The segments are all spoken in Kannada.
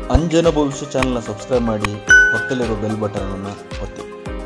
ಅಂಜನ ಭವಿಷ್ಯ ಚಾನಲ್ನ ಸಬ್ಸ್ಕ್ರೈಬ್ ಮಾಡಿ ಪಕ್ಕದಲ್ಲಿರೋ ಬೆಲ್ ಬಟನನ್ನು ಒತ್ತಿ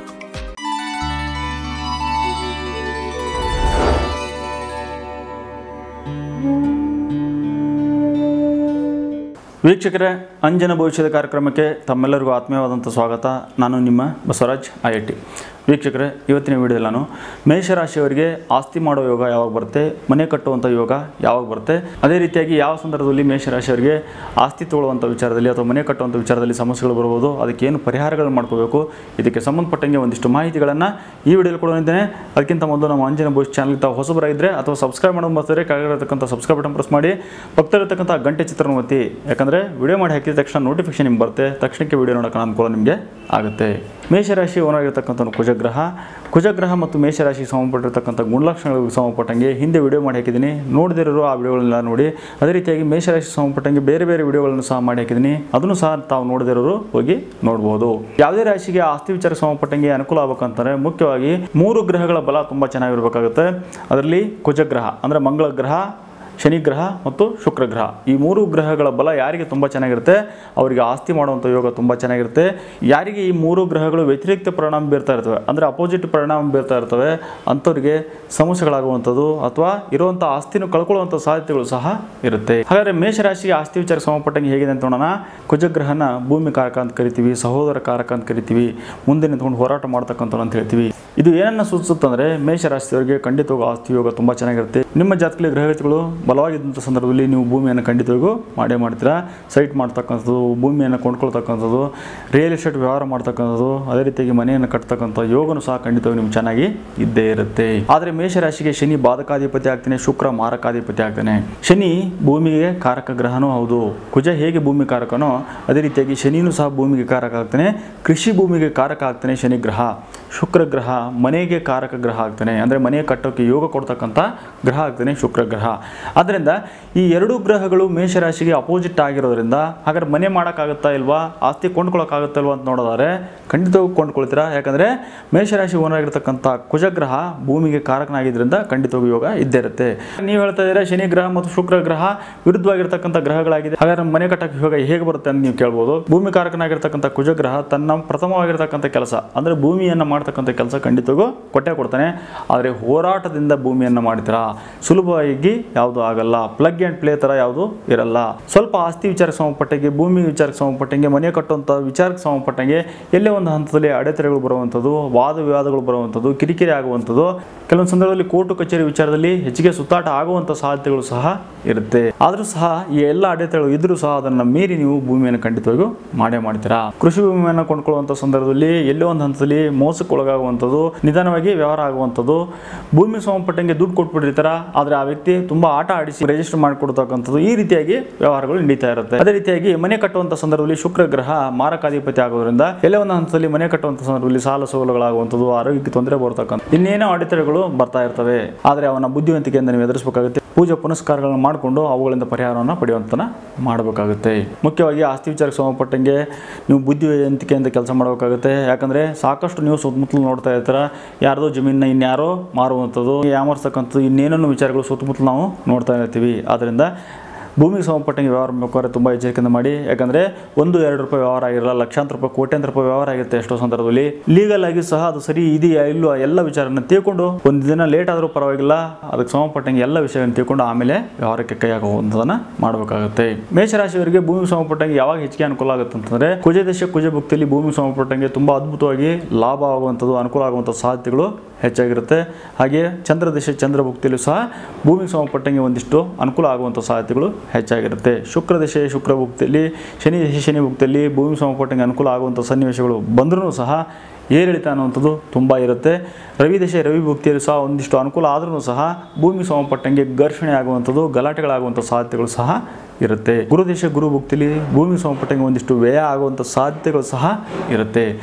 ವೀಕ್ಷಕರೇ ಅಂಜನ ಭವಿಷ್ಯದ ಕಾರ್ಯಕ್ರಮಕ್ಕೆ ತಮ್ಮೆಲ್ಲರಿಗೂ ಆತ್ಮೀಯವಾದಂಥ ಸ್ವಾಗತ ನಾನು ನಿಮ್ಮ ಬಸವರಾಜ್ ಐ ಐ ಟಿ ವೀಕ್ಷಕರೇ ಇವತ್ತಿನ ವಿಡಿಯೋದಲ್ಲಿ ನಾನು ಮೇಷರಾಶಿಯವರಿಗೆ ಆಸ್ತಿ ಮಾಡೋ ಯೋಗ ಯಾವಾಗ ಬರುತ್ತೆ ಮನೆ ಕಟ್ಟುವಂಥ ಯೋಗ ಯಾವಾಗ ಬರುತ್ತೆ ಅದೇ ರೀತಿಯಾಗಿ ಯಾವ ಸಂದರ್ಭದಲ್ಲಿ ಮೇಷರಾಶಿಯವರಿಗೆ ಆಸ್ತಿ ತಗೊಳ್ಳುವಂಥ ವಿಚಾರದಲ್ಲಿ ಅಥವಾ ಮನೆ ಕಟ್ಟುವಂಥ ವಿಚಾರದಲ್ಲಿ ಸಮಸ್ಯೆಗಳು ಬರ್ಬೋದು ಅದಕ್ಕೆ ಏನು ಪರಿಹಾರಗಳನ್ನು ಮಾಡ್ಕೋಬೇಕು ಇದಕ್ಕೆ ಸಂಬಂಧಪಟ್ಟಂಗೆ ಒಂದಿಷ್ಟು ಮಾಹಿತಿಗಳನ್ನು ಈ ವಿಡಿಯೋದಲ್ಲಿ ಕೊಡೋನಿದ್ದೇನೆ ಅದಕ್ಕಿಂತ ಮೊದಲು ನಮ್ಮ ಅಂಜನ ಭವಿಷ್ಯ ಚಾನಲ್ಗೆ ತಾವು ಹೊಸಬರಾಗಿದ್ದರೆ ಅಥವಾ ಸಬ್ಸ್ಕ್ರೈಬ್ ಮಾಡೋದು ಬರ್ತಾರೆ ಕೆಳಗಿರತಕ್ಕಂಥ ಸಬ್ಸ್ಕ್ರೈಬ್ ಬಟನ್ ಪ್ರೆಸ್ ಮಾಡಿ ಪಕ್ಕದಲ್ಲಿರ್ತಕ್ಕಂಥ ಗಂಟೆ ಚಿತ್ರನ ಒತ್ತಿ ಯಾಕಂದರೆ ವಿಡಿಯೋ ಮಾಡಿ ಹಾಕಿದ ತಕ್ಷಣ ನೋಟಿಫಿಕೇಶನ್ ನಿಮ್ಗೆ ಬರುತ್ತೆ ತಕ್ಷಣಕ್ಕೆ ವಿಡಿಯೋ ನೋಡೋಕೆ ಅನುಕೂಲ ನಿಮಗೆ ಆಗುತ್ತೆ ಮೇಷರಾಶಿ ಓನಾಗಿರ್ತಕ್ಕಂಥ ಕುಜಗ್ರಹ ಕುಜಗ್ರಹ ಮತ್ತು ಮೇಷರಾಶಿಗೆ ಸಂಬಂಧಪಟ್ಟಿರ್ತಕ್ಕಂಥ ಗುಣಲಕ್ಷಣಗಳಿಗೆ ಸಂಬಂಧಪಟ್ಟಂಗೆ ಹಿಂದೆ ವಿಡಿಯೋ ಮಾಡಿ ಹಾಕಿದ್ದೀನಿ ನೋಡದಿರೋರು ಆ ವಿಡಿಯೋಗಳನ್ನೆಲ್ಲ ನೋಡಿ ಅದೇ ರೀತಿಯಾಗಿ ಮೇಷರಾಶಿಗೆ ಸಂಬಂಧಪಟ್ಟಂಗೆ ಬೇರೆ ಬೇರೆ ವಿಡಿಯೋಗಳನ್ನು ಸಹ ಮಾಡಿ ಹಾಕಿದ್ದೀನಿ ಅದನ್ನು ಸಹ ತಾವು ನೋಡದಿರೋರು ಹೋಗಿ ನೋಡ್ಬೋದು ಯಾವುದೇ ರಾಶಿಗೆ ಆಸ್ತಿ ವಿಚಾರಕ್ಕೆ ಸಂಬಂಧಪಟ್ಟಂಗೆ ಅನುಕೂಲ ಆಗ್ಬೇಕಂತಾರೆ ಮುಖ್ಯವಾಗಿ ಮೂರು ಗ್ರಹಗಳ ಬಲ ತುಂಬ ಚೆನ್ನಾಗಿರ್ಬೇಕಾಗುತ್ತೆ ಅದರಲ್ಲಿ ಕುಜಗ್ರಹ ಅಂದರೆ ಮಂಗಳ ಗ್ರಹ ಶನಿ ಗ್ರಹ ಮತ್ತು ಶುಕ್ರ ಗ್ರಹ ಈ ಮೂರು ಗ್ರಹಗಳ ಬಲ ಯಾರಿಗೆ ತುಂಬ ಚೆನ್ನಾಗಿರುತ್ತೆ ಅವರಿಗೆ ಆಸ್ತಿ ಮಾಡುವಂಥ ಯೋಗ ತುಂಬ ಚೆನ್ನಾಗಿರುತ್ತೆ ಯಾರಿಗೆ ಈ ಮೂರು ಗ್ರಹಗಳು ವ್ಯತಿರಿಕ್ತ ಪರಿಣಾಮ ಬೀರ್ತಾ ಇರ್ತವೆ ಅಂದರೆ ಅಪೋಸಿಟ್ ಪರಿಣಾಮ ಬೀರ್ತಾ ಇರ್ತವೆ ಅಂಥವ್ರಿಗೆ ಸಮಸ್ಯೆಗಳಾಗುವಂಥದ್ದು ಅಥವಾ ಇರುವಂಥ ಆಸ್ತಿನೂ ಕಳ್ಕೊಳ್ಳುವಂಥ ಸಾಧ್ಯತೆಗಳು ಸಹ ಇರುತ್ತೆ ಹಾಗಾದರೆ ಮೇಷರಾಶಿಗೆ ಆಸ್ತಿ ವಿಚಾರಕ್ಕೆ ಸಂಬಂಧಪಟ್ಟಂಗೆ ಹೇಗಿದೆ ಅಂತ ನೋಡೋಣ ಕುಜಗ್ರಹನ ಭೂಮಿ ಕಾರಕ ಅಂತ ಕರಿತೀವಿ ಸಹೋದರ ಕಾರಕ ಅಂತ ಕರಿತೀವಿ ಮುಂದೆ ನಿಂತ್ಕೊಂಡು ಹೋರಾಟ ಮಾಡ್ತಕ್ಕಂಥವ್ರು ಅಂತ ಹೇಳ್ತೀವಿ ಇದು ಏನನ್ನ ಸೂಚಿಸುತ್ತಂದ್ರೆ ಮೇಷರಾಶಿಯವರಿಗೆ ಖಂಡಿತವಾಗೂ ಆಸ್ತಿ ಯೋಗ ತುಂಬ ಚೆನ್ನಾಗಿರುತ್ತೆ ನಿಮ್ಮ ಜಾತಕದಲ್ಲಿ ಗ್ರಹಗತಿಗಳು ಬಲವಾಗಿದ್ದಂಥ ಸಂದರ್ಭದಲ್ಲಿ ನೀವು ಭೂಮಿಯನ್ನು ಖಂಡಿತವಾಗೂ ಮಾಡೇ ಮಾಡ್ತೀರಾ ಸೈಟ್ ಮಾಡ್ತಕ್ಕಂಥದ್ದು ಭೂಮಿಯನ್ನು ಕೊಂಡ್ಕೊಳ್ತಕ್ಕಂಥದ್ದು ರಿಯಲ್ ಎಸ್ಟೇಟ್ ವ್ಯವಹಾರ ಮಾಡ್ತಕ್ಕಂಥದ್ದು ಅದೇ ರೀತಿಯಾಗಿ ಮನೆಯನ್ನು ಕಟ್ತಕ್ಕಂಥ ಯೋಗನೂ ಸಹ ಖಂಡಿತವಾಗಿ ನಿಮ್ಗೆ ಚೆನ್ನಾಗಿ ಇದ್ದೇ ಇರುತ್ತೆ ಆದರೆ ಮೇಷರಾಶಿಗೆ ಶನಿ ಬಾಧಕಾಧಿಪತಿ ಆಗ್ತಾನೆ ಶುಕ್ರ ಮಾರಕಾಧಿಪತಿ ಆಗ್ತಾನೆ ಶನಿ ಭೂಮಿಗೆ ಕಾರಕ ಗ್ರಹನೂ ಹೌದು ಕುಜ ಹೇಗೆ ಭೂಮಿ ಕಾರಕನೋ ಅದೇ ರೀತಿಯಾಗಿ ಶನಿನೂ ಸಹ ಭೂಮಿಗೆ ಕಾರಕ ಆಗ್ತಾನೆ ಕೃಷಿ ಭೂಮಿಗೆ ಕಾರಕ ಆಗ್ತಾನೆ ಶನಿ ಗ್ರಹ ಶುಕ್ರ ಗ್ರಹ ಮನೆಗೆ ಕಾರಕ ಗ್ರಹ ಆಗ್ತಾನೆ ಅಂದರೆ ಮನೆ ಕಟ್ಟೋಕ್ಕೆ ಯೋಗ ಕೊಡ್ತಕ್ಕಂಥ ಗ್ರಹ ಆಗ್ತಾನೆ ಶುಕ್ರ ಗ್ರಹ ಆದ್ದರಿಂದ ಈ ಎರಡು ಗ್ರಹಗಳು ಮೇಷರಾಶಿಗೆ ಅಪೋಸಿಟ್ ಆಗಿರೋದ್ರಿಂದ ಹಾಗಾದ್ರೆ ಮನೆ ಮಾಡೋಕ್ಕಾಗುತ್ತಾ ಇಲ್ವಾ ಆಸ್ತಿ ಕೊಂಡ್ಕೊಳ್ಳೋಕ್ಕಾಗುತ್ತಾ ಇಲ್ವಾ ಅಂತ ನೋಡೋದಾದ್ರೆ ಖಂಡಿತವಾಗಿ ಕೊಂಡ್ಕೊಳ್ತೀರಾ ಯಾಕಂದರೆ ಮೇಷರಾಶಿ ಓನಾಗಿರ್ತಕ್ಕಂಥ ಕುಜಗ್ರಹ ಭೂಮಿಗೆ ಕಾರಕನಾಗಿದ್ದರಿಂದ ಖಂಡಿತವಾಗಿ ಯೋಗ ಇದ್ದೇ ಇರುತ್ತೆ ನೀವು ಹೇಳ್ತಾ ಇದ್ದೀರಾ ಶನಿ ಗ್ರಹ ಮತ್ತು ಶುಕ್ರ ಗ್ರಹ ವಿರುದ್ಧವಾಗಿರ್ತಕ್ಕಂಥ ಗ್ರಹಗಳಾಗಿದೆ ಹಾಗಾದ್ರೆ ಮನೆ ಕಟ್ಟಕ್ಕೆ ಯೋಗ ಹೇಗೆ ಬರುತ್ತೆ ಅಂತ ನೀವು ಕೇಳ್ಬೋದು ಭೂಮಿ ಕಾರಕನಾಗಿರ್ತಕ್ಕಂಥ ಕುಜಗ್ರಹ ತನ್ನ ಪ್ರಥಮವಾಗಿರ್ತಕ್ಕಂಥ ಕೆಲಸ ಅಂದರೆ ಭೂಮಿಯನ್ನು ಮಾಡ್ತಕ್ಕಂಥ ಕೆಲಸ ಖಂಡಿತವಾಗೂ ಕೊಟ್ಟೆ ಕೊಡ್ತಾನೆ ಆದರೆ ಹೋರಾಟದಿಂದ ಭೂಮಿಯನ್ನು ಮಾಡ್ತೀರಾ ಸುಲಭವಾಗಿ ಯಾವುದು ಆಗಲ್ಲ ಪ್ಲಗ್ ಆ್ಯಂಡ್ ಪ್ಲೇ ಥರ ಯಾವುದು ಇರಲ್ಲ ಸ್ವಲ್ಪ ಆಸ್ತಿ ವಿಚಾರಕ್ಕೆ ಸಂಬಂಧಪಟ್ಟಂಗೆ ಭೂಮಿ ವಿಚಾರಕ್ಕೆ ಸಂಬಂಧಪಟ್ಟಂಗೆ ಮನೆ ಕಟ್ಟುವಂಥ ವಿಚಾರಕ್ಕೆ ಸಂಬಂಧಪಟ್ಟಂಗೆ ಎಲ್ಲೇ ಒಂದು ಹಂತದಲ್ಲಿ ಅಡೆತಡೆಗಳು ಬರುವಂಥದ್ದು ವಾದ ವಿವಾದಗಳು ಬರುವಂಥದ್ದು ಕಿರಿಕಿರಿ ಆಗುವಂಥದ್ದು ಕೆಲವೊಂದು ಸಂದರ್ಭದಲ್ಲಿ ಕೋರ್ಟು ಕಚೇರಿ ವಿಚಾರದಲ್ಲಿ ಹೆಚ್ಚಿಗೆ ಸುತ್ತಾಟ ಆಗುವಂಥ ಸಾಧ್ಯತೆಗಳು ಸಹ ಇರುತ್ತೆ ಆದರೂ ಸಹ ಈ ಎಲ್ಲ ಅಡೆತಡೆಗಳು ಇದ್ರೂ ಸಹ ಅದನ್ನು ಮೀರಿ ನೀವು ಭೂಮಿಯನ್ನು ಖಂಡಿತವಾಗಿಯೂ ಮಾಡೇ ಮಾಡ್ತೀರಾ ಕೃಷಿ ಭೂಮಿಯನ್ನು ಕೊಂಡ್ಕೊಳ್ಳುವಂಥ ಸಂದರ್ಭದಲ್ಲಿ ಎಲ್ಲೋ ಒಂದು ಹಂತದಲ್ಲಿ ಮೋಸಕ್ಕೆ ಒಳಗಾಗುವಂಥದ್ದು ನಿಧಾನವಾಗಿ ವ್ಯವಹಾರ ಆಗುವಂಥದ್ದು ಭೂಮಿ ಸಂಬಂಧಪಟ್ಟಂಗೆ ದುಡ್ಡು ಕೊಟ್ಬಿಟ್ಟಿರ್ತಾರ ಆದರೆ ಆ ವ್ಯಕ್ತಿ ತುಂಬ ಆಟ ಆಡಿಸಿ ರಿಜಿಸ್ಟರ್ ಮಾಡಿಕೊಡ್ತಕ್ಕಂಥದ್ದು ಈ ರೀತಿಯಾಗಿ ವ್ಯವಹಾರಗಳು ನಡೀತಾ ಇರುತ್ತೆ ಅದೇ ರೀತಿಯಾಗಿ ಮನೆ ಕಟ್ಟುವಂಥ ಸಂದರ್ಭದಲ್ಲಿ ಶುಕ್ರ ಗ್ರಹ ಮಾರಕಾಧಿಪತಿ ಆಗೋದ್ರಿಂದ ಎಲ್ಲೇ ಒಂದು ಹಂತದಲ್ಲಿ ಮನೆ ಕಟ್ಟುವಂಥ ಸಂದರ್ಭದಲ್ಲಿ ಸಾಲ ಸೋಲುಗಳಾಗುವಂಥದ್ದು ಆರೋಗ್ಯಕ್ಕೆ ತೊಂದರೆ ಬರ್ತಕ್ಕಂಥ ಇನ್ನೇನೋ ಅಡೆತಡೆಗಳು ಬರ್ತಾ ಇರ್ತವೆ ಆದರೆ ಅವನ ಬುದ್ಧಿವಂತಿಕೆಯಿಂದ ನೀವು ಎದುರಿಸಬೇಕಾಗುತ್ತೆ ಪೂಜೆ ಪುನಸ್ಕಾರಗಳನ್ನು ಮಾಡಿಕೊಂಡು ಅವುಗಳಿಂದ ಪರಿಹಾರವನ್ನು ಪಡೆಯುವಂತನ ಮಾಡಬೇಕಾಗುತ್ತೆ ಮುಖ್ಯವಾಗಿ ಆಸ್ತಿ ವಿಚಾರಕ್ಕೆ ಸಂಬಂಧಪಟ್ಟಂಗೆ ನೀವು ಬುದ್ಧಿವಂತಿಕೆಯಿಂದ ಕೆಲಸ ಮಾಡಬೇಕಾಗುತ್ತೆ ಯಾಕಂದರೆ ಸಾಕಷ್ಟು ನೀವು ಸುತ್ತಮುತ್ತಲು ನೋಡ್ತಾ ಇರ್ತೀರ ಯಾರ್ದೋ ಜಮೀನ ಇನ್ಯಾರೋ ಮಾರುವಂಥದ್ದು ಯಾಮರ್ಸ್ತಕ್ಕಂಥದ್ದು ಇನ್ನೇನೋ ವಿಚಾರಗಳು ಸುತ್ತಮುತ್ತಲು ನಾವು ನೋಡ್ತಾ ಇರ್ತೀವಿ ಆದ್ದರಿಂದ ಭೂಮಿಗೆ ಸಂಬಂಧಪಟ್ಟಂಗೆ ವ್ಯವಹಾರ ಬೇಕಾದ್ರೆ ತುಂಬ ಎಚ್ಚರಿಕೆಯಿಂದ ಮಾಡಿ ಯಾಕಂದರೆ ಒಂದು ಎರಡು ರೂಪಾಯಿ ವ್ಯವಹಾರ ಆಗಿರಲ್ಲ ಲಕ್ಷಾಂತರ ರೂಪಾಯಿ ಕೋಟ್ಯಾಂತರ ರೂಪಾಯಿ ವ್ಯವಹಾರ ಆಗಿರುತ್ತೆ ಎಷ್ಟೋ ಸಂದರ್ಭದಲ್ಲಿ ಲೀಗಲ್ ಆಗಿ ಸಹ ಅದು ಸರಿ ಇದೆಯಾ ಇಲ್ವಾ ಎಲ್ಲ ವಿಚಾರನ ತಿಳ್ಕೊಂಡು ಒಂದು ದಿನ ಲೇಟ್ ಆದರೂ ಪರವಾಗಿಲ್ಲ ಅದಕ್ಕೆ ಸಂಬಂಧಪಟ್ಟಂಗೆ ಎಲ್ಲ ವಿಷಯವನ್ನು ತಿಳ್ಕೊಂಡು ಆಮೇಲೆ ವ್ಯವಹಾರಕ್ಕೆ ಕೈ ಹಾಕುವಂಥದ್ದನ್ನು ಮಾಡಬೇಕಾಗುತ್ತೆ ಮೇಷರಾಶಿಯವರಿಗೆ ಭೂಮಿಗೆ ಸಂಬಂಧಪಟ್ಟಂಗೆ ಯಾವಾಗ ಹೆಚ್ಚಿಗೆ ಅನುಕೂಲ ಆಗುತ್ತೆ ಅಂತಂದರೆ ಕುಜ ದೇಶ ಕುಜ ಭಕ್ತಿಯಲ್ಲಿ ಭೂಮಿಗೆ ಸಂಬಂಧಪಟ್ಟಂಗೆ ತುಂಬ ಅದ್ಭುತವಾಗಿ ಲಾಭ ಆಗುವಂಥದ್ದು ಅನುಕೂಲ ಆಗುವಂಥ ಸಾಧ್ಯತೆಗಳು ಹೆಚ್ಚಾಗಿರುತ್ತೆ ಹಾಗೆ ಚಂದ್ರ ದೇಶ ಚಂದ್ರ ಭುಕ್ತಿಯಲ್ಲೂ ಸಹ ಭೂಮಿಗೆ ಸಂಬಂಧಪಟ್ಟಂಗೆ ಒಂದಿಷ್ಟು ಅನುಕೂಲ ಆಗುವಂಥ ಸಾಧ್ಯತೆಗಳು ಹೆಚ್ಚಾಗಿರುತ್ತೆ ಶುಕ್ರ ದೇಶ ಶುಕ್ರ ಭುಕ್ತಿಯಲ್ಲಿ ಶನಿ ದೇಶ ಶನಿ ಭುಕ್ತಿಯಲ್ಲಿ ಭೂಮಿಗೆ ಸಂಬಂಧಪಟ್ಟಂಗೆ ಅನುಕೂಲ ಆಗುವಂಥ ಸನ್ನಿವೇಶಗಳು ಬಂದರೂ ಸಹ ಏರಿಳಿತ ಅನ್ನುವಂಥದ್ದು ತುಂಬ ಇರುತ್ತೆ ರವಿ ದೇಶ ರವಿ ಭುಕ್ತಿಯಲ್ಲಿ ಸಹ ಒಂದಿಷ್ಟು ಅನುಕೂಲ ಆದ್ರೂ ಸಹ ಭೂಮಿಗೆ ಸಂಬಂಧಪಟ್ಟಂಗೆ ಘರ್ಷಣೆ ಆಗುವಂಥದ್ದು ಗಲಾಟೆಗಳಾಗುವಂಥ ಸಾಧ್ಯತೆಗಳು ಸಹ ಇರುತ್ತೆ ಗುರು ದೇಶ ಗುರು ಭುಕ್ತಿಲಿ ಭೂಮಿಗೆ ಸಂಬಂಧಪಟ್ಟಂಗೆ ಒಂದಿಷ್ಟು ವ್ಯಯ ಆಗುವಂಥ ಸಾಧ್ಯತೆಗಳು ಸಹ ಇರುತ್ತೆ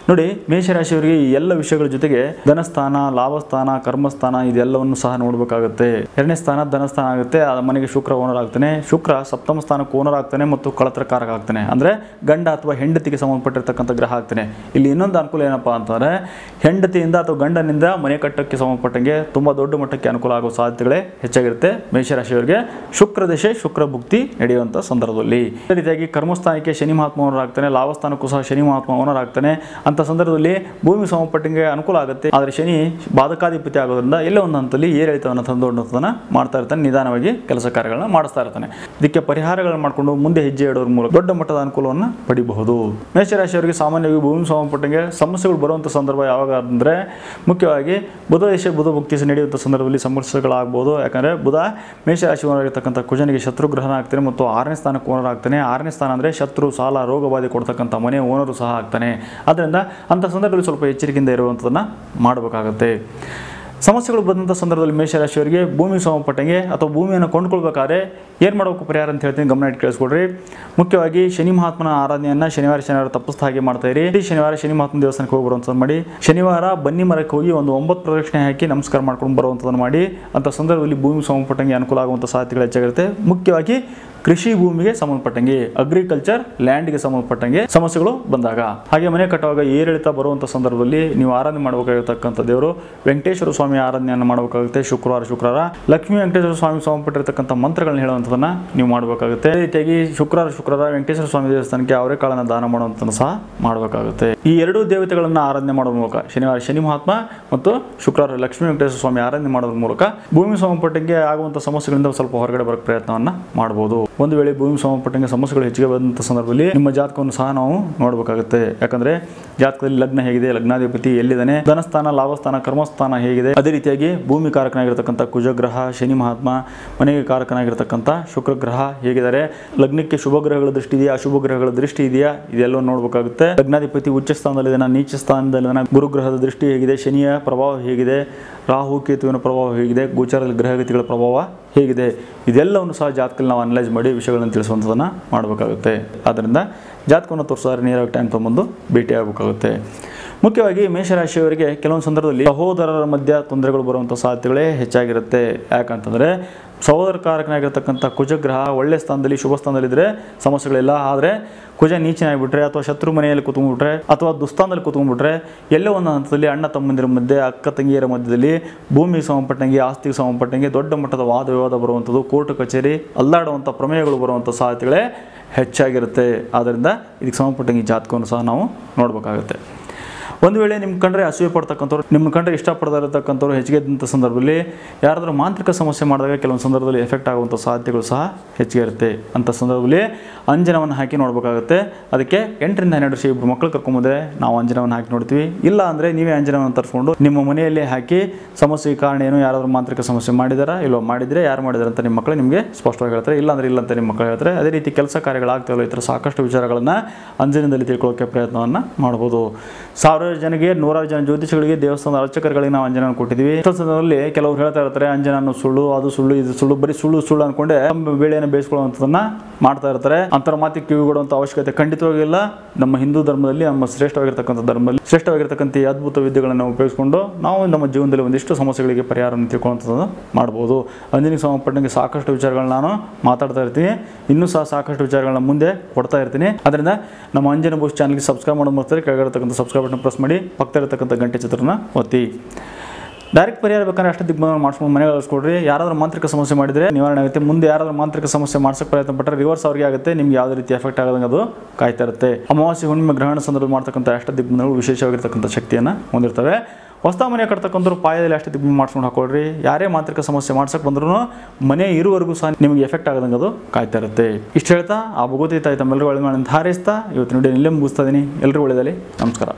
ನೋಡಿ ಮೇಷರಾಶಿಯವರಿಗೆ ಈ ಎಲ್ಲ ವಿಷಯಗಳ ಜೊತೆಗೆ ಧನಸ್ಥಾನ ಲಾಭಸ್ಥಾನ ಕರ್ಮಸ್ಥಾನ ಇದೆಲ್ಲವನ್ನು ಸಹ ನೋಡಬೇಕಾಗುತ್ತೆ ಎರಡನೇ ಸ್ಥಾನ ಧನಸ್ಥಾನ ಆಗುತ್ತೆ ಆ ಮನೆಗೆ ಶುಕ್ರ ಓನರ್ ಆಗ್ತಾನೆ ಶುಕ್ರ ಸಪ್ತಮ ಸ್ಥಾನಕ್ಕೆ ಓನರ್ ಆಗ್ತಾನೆ ಮತ್ತು ಕಳತ್ರಕಾರಕ ಆಗ್ತಾನೆ ಅಂದರೆ ಗಂಡ ಅಥವಾ ಹೆಂಡತಿಗೆ ಸಂಬಂಧಪಟ್ಟಿರ್ತಕ್ಕಂಥ ಗ್ರಹ ಆಗ್ತಾನೆ ಇಲ್ಲಿ ಇನ್ನೊಂದು ಅನುಕೂಲ ಏನಪ್ಪಾ ಅಂತಂದರೆ ಹೆಂಡತಿಯಿಂದ ಅಥವಾ ಗಂಡನಿಂದ ಮನೆ ಕಟ್ಟಕ್ಕೆ ಸಂಬಂಧಪಟ್ಟಂಗೆ ತುಂಬ ದೊಡ್ಡ ಮಟ್ಟಕ್ಕೆ ಅನುಕೂಲ ಆಗೋ ಸಾಧ್ಯತೆಗಳೇ ಹೆಚ್ಚಾಗಿರುತ್ತೆ ಮೇಷರಾಶಿಯವರಿಗೆ ಶುಕ್ರ ದಶೆ ಶುಕ್ರ ಭುಕ್ತಿ ನಡೆಯುವಂಥ ಸಂದರ್ಭದಲ್ಲಿ ಅದೇ ರೀತಿಯಾಗಿ ಕರ್ಮಸ್ಥಾನಕ್ಕೆ ಶನಿ ಮಹಾತ್ಮ ಓನರ್ ಆಗ್ತಾನೆ ಲಾಭಸ್ಥಾನಕ್ಕೂ ಸಹ ಶನಿ ಮಹಾತ್ಮ ಓನರ್ ಆಗ್ತಾನೆ ಅಂತ ಸಂದರ್ಭದಲ್ಲಿ ಭೂಮಿ ಸಂಬಂಧಪಟ್ಟಂಗೆ ಅನುಕೂಲ ಆಗುತ್ತೆ ಆದರೆ ಶನಿ ಬಾಧಕಾಧಿಪತಿ ಆಗೋದ್ರಿಂದ ಎಲ್ಲೋ ಒಂದು ಹಂತದಲ್ಲಿ ಏರಿಳಿತವನ್ನು ತಂದೊಡ್ಡತನ ಮಾಡ್ತಾ ಇರ್ತಾನೆ ನಿಧಾನವಾಗಿ ಕೆಲಸ ಕಾರ್ಯಗಳನ್ನ ಮಾಡಿಸ್ತಾ ಇರ್ತಾನೆ ಇದಕ್ಕೆ ಪರಿಹಾರಗಳನ್ನು ಮಾಡಿಕೊಂಡು ಮುಂದೆ ಹೆಜ್ಜೆ ಇಡೋದ್ರ ಮೂಲಕ ದೊಡ್ಡ ಮಟ್ಟದ ಅನುಕೂಲವನ್ನು ಪಡಿಬಹುದು ಮೇಷರಾಶಿಯವರಿಗೆ ಸಾಮಾನ್ಯವಾಗಿ ಭೂಮಿ ಸಂಬಂಧಪಟ್ಟಂಗೆ ಸಮಸ್ಯೆಗಳು ಬರುವಂಥ ಸಂದರ್ಭ ಯಾವಾಗ ಅಂದರೆ ಮುಖ್ಯವಾಗಿ ಬುಧ ದೇಶ ಬುಧ ಭುಕ್ತಿ ನಡೆಯುವಂಥ ಸಂದರ್ಭದಲ್ಲಿ ಸಮಸ್ಯೆಗಳಾಗ್ಬೋದು ಯಾಕಂದರೆ ಬುಧ ಮೇಷರಾಶಿಯವರಾಗಿರ್ತಕ್ಕಂಥ ಕುಜನಿಗೆ ಶತ್ರು ಗ್ರಹಣ ಆಗ್ತಾನೆ ಮತ್ತು ಆರನೇ ಸ್ಥಾನಕ್ಕೆ ಓನರ್ ಆಗ್ತಾನೆ ಆರನೇ ಸ್ಥಾನ ಅಂದರೆ ಶತ್ರು ಸಾಲ ರೋಗ ಬಾಧೆ ಕೊಡ್ತಕ್ಕಂಥ ಮನೆ ಓನರು ಸಹ ಆಗ್ತಾನೆ ಆದ್ದರಿಂದ ಅಂಥ ಸಂದರ್ಭದಲ್ಲಿ ಸ್ವಲ್ಪ ಎಚ್ಚರಿಕೆಯಿಂದ ಇರುವಂಥದ್ದನ್ನು ಮಾಡಬೇಕಾಗತ್ತೆ ಸಮಸ್ಯೆಗಳು ಬಂದಂಥ ಸಂದರ್ಭದಲ್ಲಿ ಮೇಷರಾಶಿಯವರಿಗೆ ಭೂಮಿ ಸಂಬಂಧಪಟ್ಟಂಗೆ ಅಥವಾ ಭೂಮಿಯನ್ನು ಕೊಂಡ್ಕೊಳ್ಬೇಕಾದ್ರೆ ಏನು ಮಾಡಬೇಕು ಪರಿಹಾರ ಅಂತ ಹೇಳ್ತೀನಿ ಗಮನ ಇಟ್ಟು ಕೇಳಿಸ್ಕೊಡ್ರಿ ಮುಖ್ಯವಾಗಿ ಶನಿ ಮಹಾತ್ಮನ ಆರಾಧನೆಯನ್ನು ಶನಿವಾರ ಶನಿವಾರ ತಪ್ಪಿಸ್ತಾ ಹಾಗೆ ಮಾಡ್ತಾ ಇರಿ ಈ ಶನಿವಾರ ಶನಿ ಮಹಾತ್ಮ ದೇವಸ್ಥಾನಕ್ಕೆ ಹೋಗಿ ಬರುವಂಥದ್ದು ಮಾಡಿ ಶನಿವಾರ ಬನ್ನಿ ಮರಕ್ಕೆ ಹೋಗಿ ಒಂದು ಒಂಬತ್ತು ಪ್ರದಕ್ಷಿಣೆ ಹಾಕಿ ನಮಸ್ಕಾರ ಮಾಡ್ಕೊಂಡು ಬರುವಂಥದ್ದನ್ನು ಮಾಡಿ ಅಂಥ ಸಂದರ್ಭದಲ್ಲಿ ಭೂಮಿ ಸಂಬಂಧಪಟ್ಟಂಗೆ ಅನುಕೂಲ ಆಗುವಂಥ ಸಾಧ್ಯತೆಗಳು ಹೆಚ್ಚಾಗಿರುತ್ತೆ ಮುಖ್ಯವಾಗಿ ಕೃಷಿ ಭೂಮಿಗೆ ಸಂಬಂಧಪಟ್ಟಂಗೆ ಅಗ್ರಿಕಲ್ಚರ್ ಲ್ಯಾಂಡ್ಗೆ ಸಂಬಂಧಪಟ್ಟಂಗೆ ಸಮಸ್ಯೆಗಳು ಬಂದಾಗ ಹಾಗೆ ಮನೆ ಕಟ್ಟುವಾಗ ಏರಿಳಿತ ಬರುವಂಥ ಸಂದರ್ಭದಲ್ಲಿ ನೀವು ಆರಾಧನೆ ಮಾಡಬೇಕಾಗಿರ್ತಕ್ಕಂಥ ದೇವರು ವೆಂಕಟೇಶ್ವರ ಸ್ವಾಮಿ ಆರಾಧನೆಯನ್ನು ಮಾಡಬೇಕಾಗುತ್ತೆ ಶುಕ್ರವಾರ ಶುಕ್ರವಾರ ಲಕ್ಷ್ಮೀ ವೆಂಕಟೇಶ್ವರ ಸ್ವಾಮಿ ಸಂಬಂಧಪಟ್ಟಿರ್ತಕ್ಕಂಥ ಮಂತ್ರಗಳನ್ನ ಹೇಳುವಂಥದ್ದನ್ನ ನೀವು ಮಾಡಬೇಕಾಗುತ್ತೆ ಅದೇ ರೀತಿಯಾಗಿ ಶುಕ್ರವಾರ ಶುಕ್ರವಾರ ವೆಂಕಟೇಶ್ವರ ಸ್ವಾಮಿ ದೇವಸ್ಥಾನಕ್ಕೆ ಅವರೇ ಕಾಳನ್ನು ದಾನ ಮಾಡುವಂಥದ್ದು ಸಹ ಮಾಡಬೇಕಾಗುತ್ತೆ ಈ ಎರಡೂ ದೇವತೆಗಳನ್ನು ಆರಾಧನೆ ಮಾಡೋದ್ರ ಮೂಲಕ ಶನಿವಾರ ಶನಿ ಮಹಾತ್ಮ ಮತ್ತು ಶುಕ್ರವಾರ ಲಕ್ಷ್ಮೀ ವೆಂಕಟೇಶ್ವರ ಸ್ವಾಮಿ ಆರಾಧನೆ ಮಾಡೋದ್ರ ಮೂಲಕ ಭೂಮಿ ಸಂಬಂಧಪಟ್ಟಂಗೆ ಆಗುವಂಥ ಸಮಸ್ಯೆಗಳಿಂದ ಸ್ವಲ್ಪ ಹೊರಗಡೆ ಬರೋಕ್ಕೆ ಪ್ರಯತ್ನವನ್ನು ಮಾಡಬಹುದು ಒಂದು ವೇಳೆ ಭೂಮಿ ಸಂಬಂಧಪಟ್ಟಂಗೆ ಸಮಸ್ಯೆಗಳು ಹೆಚ್ಚಿಗೆ ಬಂದಂಥ ಸಂದರ್ಭದಲ್ಲಿ ನಿಮ್ಮ ಜಾತಕವನ್ನು ಸಹ ನಾವು ನೋಡಬೇಕಾಗುತ್ತೆ ಯಾಕಂದ್ರೆ ಜಾತಕದಲ್ಲಿ ಲಗ್ನ ಹೇಗಿದೆ ಲಗ್ನಾಧಿಪತಿ ಎಲ್ಲಿದ್ದಾನೆ ಧನಸ್ಥಾನ ಲಾಭಸ್ಥಾನ ಕರ್ಮಸ್ಥಾನ ಹೇಗಿದೆ ಅದೇ ರೀತಿಯಾಗಿ ಭೂಮಿ ಕಾರಕನಾಗಿರ್ತಕ್ಕಂಥ ಕುಜಗ್ರಹ ಶನಿ ಮಹಾತ್ಮ ಮನೆಗೆ ಕಾರಕನಾಗಿರ್ತಕ್ಕಂಥ ಶುಕ್ರ ಗ್ರಹ ಹೇಗಿದ್ದಾರೆ ಲಗ್ನಕ್ಕೆ ಶುಭ ಗ್ರಹಗಳ ದೃಷ್ಟಿ ಇದೆಯಾ ಅಶುಭ ಗ್ರಹಗಳ ದೃಷ್ಟಿ ಇದೆಯಾ ಇದೆಲ್ಲ ನೋಡಬೇಕಾಗುತ್ತೆ ಲಗ್ನಾಧಿಪತಿ ಉಚ್ಚ ಸ್ಥಾನದಲ್ಲಿದ್ದಾನ ನೀಚ ಸ್ಥಾನದಲ್ಲಿದ್ದಾನ ಗುರುಗ್ರಹದ ದೃಷ್ಟಿ ಹೇಗಿದೆ ಶನಿಯ ಪ್ರಭಾವ ಹೇಗಿದೆ ರಾಹು ಕೇತುವಿನ ಪ್ರಭಾವ ಹೇಗಿದೆ ಗೋಚಾರದಲ್ಲಿ ಗ್ರಹಗತಿಗಳ ಪ್ರಭಾವ ಹೇಗಿದೆ ಇದೆಲ್ಲವನ್ನು ಸಹ ಜಾತಕದಲ್ಲಿ ನಾವು ಅನಲೈಸ್ ಮಾಡಿ ವಿಷಯಗಳನ್ನು ತಿಳಿಸುವಂಥದ್ದನ್ನು ಮಾಡಬೇಕಾಗುತ್ತೆ ಆದ್ದರಿಂದ ಜಾತಕವನ್ನು ತೋರಿಸಿದ್ರೆ ನೇರವಾಗಿ ಟೈಮ್ ತೊಗೊಂಬಂದು ಭೇಟಿ ಆಗಬೇಕಾಗುತ್ತೆ ಮುಖ್ಯವಾಗಿ ಮೇಷರಾಶಿಯವರಿಗೆ ಕೆಲವೊಂದು ಸಂದರ್ಭದಲ್ಲಿ ಸಹೋದರರ ಮಧ್ಯ ತೊಂದರೆಗಳು ಬರುವಂಥ ಸಾಧ್ಯತೆಗಳೇ ಹೆಚ್ಚಾಗಿರುತ್ತೆ ಯಾಕಂತಂದರೆ ಸಹೋದರ ಕಾರಕನಾಗಿರ್ತಕ್ಕಂಥ ಕುಜಗ್ರಹ ಒಳ್ಳೆ ಸ್ಥಾನದಲ್ಲಿ ಶುಭ ಸ್ಥಾನದಲ್ಲಿದ್ದರೆ ಸಮಸ್ಯೆಗಳಿಲ್ಲ ಆದರೆ ಕುಜ ನೀಚನಾಗಿಬಿಟ್ರೆ ಅಥವಾ ಶತ್ರು ಮನೆಯಲ್ಲಿ ಕೂತ್ಕೊಂಡ್ಬಿಟ್ರೆ ಅಥವಾ ದುಸ್ಥಾನದಲ್ಲಿ ಕೂತ್ಕೊಂಡ್ಬಿಟ್ರೆ ಎಲ್ಲೋ ಒಂದು ಹಂತದಲ್ಲಿ ಅಣ್ಣ ತಮ್ಮಂದಿರ ಮಧ್ಯೆ ಅಕ್ಕ ತಂಗಿಯರ ಮಧ್ಯದಲ್ಲಿ ಭೂಮಿಗೆ ಸಂಬಂಧಪಟ್ಟಂಗೆ ಆಸ್ತಿಗೆ ಸಂಬಂಧಪಟ್ಟಂಗೆ ದೊಡ್ಡ ಮಟ್ಟದ ವಾದ ವಿವಾದ ಬರುವಂಥದ್ದು ಕೋರ್ಟ್ ಕಚೇರಿ ಅಲ್ಲಾಡುವಂಥ ಪ್ರಮೇಯಗಳು ಬರುವಂಥ ಸಾಧ್ಯತೆಗಳೇ ಹೆಚ್ಚಾಗಿರುತ್ತೆ ಆದ್ದರಿಂದ ಇದಕ್ಕೆ ಸಂಬಂಧಪಟ್ಟಂಗೆ ಈ ಜಾತಕವನ್ನು ಸಹ ನಾವು ನೋಡಬೇಕಾಗುತ್ತೆ ಒಂದು ವೇಳೆ ನಿಮ್ಮ ಕಂಡ್ರೆ ಅಸೂಯೆ ಪಡ್ತಕ್ಕಂಥವ್ರು ನಿಮ್ಮ ಕಂಡ್ರೆ ಇಷ್ಟಪಡದೇ ಇರತಕ್ಕಂಥವ್ರು ಹೆಚ್ಚಿಗೆ ಇದ್ದಂಥ ಸಂದರ್ಭದಲ್ಲಿ ಯಾರಾದರೂ ಮಾಂತ್ರಿಕ ಸಮಸ್ಯೆ ಮಾಡಿದಾಗ ಕೆಲವೊಂದು ಸಂದರ್ಭದಲ್ಲಿ ಎಫೆಕ್ಟ್ ಆಗುವಂಥ ಸಾಧ್ಯತೆಗಳು ಸಹ ಹೆಚ್ಚಿಗೆ ಇರುತ್ತೆ ಅಂಥ ಸಂದರ್ಭದಲ್ಲಿ ಅಂಜನವನ್ನು ಹಾಕಿ ನೋಡಬೇಕಾಗುತ್ತೆ ಅದಕ್ಕೆ ಎಂಟರಿಂದ ಹನ್ನೆರಡು ವರ್ಷ ಇಬ್ಬರು ಮಕ್ಕಳು ಕರ್ಕೊಂಬಂದ್ರೆ ನಾವು ಅಂಜನವನ್ನು ಹಾಕಿ ನೋಡ್ತೀವಿ ಇಲ್ಲ ಅಂದರೆ ನೀವೇ ಅಂಜನವನ್ನು ತರಿಸ್ಕೊಂಡು ನಿಮ್ಮ ಮನೆಯಲ್ಲೇ ಹಾಕಿ ಸಮಸ್ಯೆಗೆ ಕಾರಣ ಏನು ಯಾರಾದರೂ ಮಾಂತ್ರಿಕ ಸಮಸ್ಯೆ ಮಾಡಿದಾರಾ ಇಲ್ಲೋ ಮಾಡಿದರೆ ಯಾರು ಮಾಡಿದಾರೆ ಅಂತ ನಿಮ್ಮ ಮಕ್ಕಳು ನಿಮಗೆ ಸ್ಪಷ್ಟವಾಗಿ ಹೇಳ್ತಾರೆ ಇಲ್ಲ ಅಂದ್ರೆ ಇಲ್ಲ ಅಂತ ನಿಮ್ಮ ಮಕ್ಕಳು ಹೇಳ್ತಾರೆ ಅದೇ ರೀತಿ ಕೆಲಸ ಕಾರ್ಯಗಳಾಗ್ತಾವಲ್ಲ ಈ ಥರ ಸಾಕಷ್ಟು ವಿಚಾರಗಳನ್ನು ಅಂಜನದಲ್ಲಿ ತಿಳ್ಕೊಳ್ಳೋಕ್ಕೆ ಪ್ರಯತ್ನವನ್ನು ಮಾಡ್ಬೋದು ಸಾವಿರಾರು ಜನರಿಗೆ ನೂರಾರು ಜನ ಜ್ಯೋತಿಷಿಗಳಿಗೆ ದೇವಸ್ಥಾನದ ಅರ್ಚಕರುಗಳಿಗೆ ನಾವು ಅಂಜನ ಕೊಟ್ಟಿದ್ದೀವಿ ಇಂಥ ಸಂದರ್ಭದಲ್ಲಿ ಕೆಲವರು ಹೇಳ್ತಾ ಇರ್ತಾರೆ ಅಂಜನ ಅನ್ನೋ ಸುಳ್ಳು ಅದು ಸುಳ್ಳು ಇದು ಸುಳ್ಳು ಬರೀ ಸುಳ್ಳು ಸುಳ್ಳು ಅನ್ಕೊಂಡೆ ತಮ್ಮ ಬೇಳೆಯನ್ನು ಬೇಯಿಸ್ಕೊಳ್ಳುವಂಥದ್ದನ್ನ ಮಾಡ್ತಾ ಇರ್ತಾರೆ ಅಂತರ ಮಾತಿಗೆ ಕಿವಿಗೊಡುವಂಥ ಅವಶ್ಯಕತೆ ಖಂಡಿತವಾಗಿಲ್ಲ ನಮ್ಮ ಹಿಂದೂ ಧರ್ಮದಲ್ಲಿ ನಮ್ಮ ಶ್ರೇಷ್ಠವಾಗಿರ್ತಕ್ಕಂಥ ಧರ್ಮದಲ್ಲಿ ಶ್ರೇಷ್ಠವಾಗಿರ್ತಕ್ಕಂಥ ಈ ಅದ್ಭುತ ವಿದ್ಯೆಗಳನ್ನು ಉಪಯೋಗಿಸಿಕೊಂಡು ನಾವು ನಮ್ಮ ಜೀವನದಲ್ಲಿ ಒಂದಿಷ್ಟು ಸಮಸ್ಯೆಗಳಿಗೆ ಪರಿಹಾರವನ್ನು ತಿಳ್ಕೊಳ್ಳುವಂಥದ್ದು ಮಾಡ್ಬೋದು ಅಂಜನಿಗೆ ಸಂಬಂಧಪಟ್ಟಂಗೆ ಸಾಕಷ್ಟು ವಿಚಾರಗಳನ್ನ ನಾನು ಮಾತಾಡ್ತಾ ಇರ್ತೀನಿ ಇನ್ನೂ ಸಹ ಸಾಕಷ್ಟು ವಿಚಾರಗಳನ್ನ ಮುಂದೆ ಕೊಡ್ತಾ ಇರ್ತೀನಿ ಅದರಿಂದ ನಮ್ಮ ಅಂಜನ ಬೋಸ್ ಚಾನಲ್ಗೆ ಸಬ್ಸ್ಕ್ರೈಬ್ ಮಾಡೋದು ಮರ್ತಾರೆ ಕೆಳಗಿರತಕ್ಕಂಥ ಸಬ್ಸ್ಕ್ರೈಬ್ ಬಟನ್ ಪ್ರೆಸ್ ಮಾಡಿ ಪಕ್ಕದ ಇರತಕ್ಕಂಥ ಗಂಟೆ ಚಿತ್ರನ ಒತ್ತಿ ಡೈರೆಕ್ಟ್ ಪರಿಹಾರ ಬೇಕಾದ್ರೆ ಅಷ್ಟು ದಿಗ್ಬಂಧನ ಮಾಡಿಸ್ಕೊಂಡು ಮನೆಗೆ ಕಳಿಸ್ಕೊಡ್ರಿ ಯಾರಾದ್ರೂ ಮಾಂತ್ರಿಕ ಸಮಸ್ಯೆ ಮಾಡಿದರೆ ನಿವಾರಣೆ ಆಗುತ್ತೆ ಮುಂದೆ ಯಾರಾದ್ರೂ ಮಾಂತ್ರಿಕ ಸಮಸ್ಯೆ ಮಾಡ್ಸಕ್ಕೆ ಪ್ರಯತ್ನ ಪಟ್ಟರೆ ರಿವರ್ಸ್ ಅವ್ರಿಗೆ ಆಗುತ್ತೆ ನಿಮ್ಗೆ ಯಾವುದೇ ರೀತಿ ಎಫೆಕ್ಟ್ ಆಗದಂಗೆ ಅದು ಕಾಯ್ತಾ ಇರುತ್ತೆ ಅಮಾವಾಸ್ಯೆ ಹುಣ್ಣಿಮೆ ಗ್ರಹಣ ಸಂದರ್ಭ ಮಾಡ್ತಕ್ಕಂಥ ಅಷ್ಟ ದಿಗ್ಬಂಧನಗಳು ವಿಶೇಷವಾಗಿರ್ತಕ್ಕಂಥ ಶಕ್ತಿಯನ್ನು ಹೊಂದಿರ್ತವೆ ಹೊಸ ಮನೆ ಕಟ್ತಕ್ಕಂಥವ್ರು ಪಾಯದಲ್ಲಿ ಅಷ್ಟು ದಿಗ್ಬಂಧನ ಮಾಡ್ಸ್ಕೊಂಡು ಹಾಕೊಳ್ರಿ ಯಾರೇ ಮಾಂತ್ರಿಕ ಸಮಸ್ಯೆ ಮಾಡ್ಸಕ್ಕೆ ಬಂದ್ರೂ ಮನೆ ಇರುವವರೆಗೂ ಸಹ ನಿಮಗೆ ಎಫೆಕ್ಟ್ ಆಗದಂಗೆ ಅದು ಕಾಯ್ತಾ ಇರುತ್ತೆ ಇಷ್ಟು ಹೇಳ್ತಾ ಆ ಭಗವತಿ ತಾಯಿ ತಮ್ಮೆಲ್ಲರೂ ಒಳ್ಳೆ ಮಾಡಿ ಹಾರೈಸ್ತಾ ಇವತ್ತಿನ ವಿಡಿಯೋ ಇಲ್ಲೇ ಮುಗಿಸ್ತಾ ಇದ್ದೀನಿ ಎಲ್ಲರೂ ಒಳ್ಳೆಯದಲ್ಲಿ ನಮಸ್ಕಾರ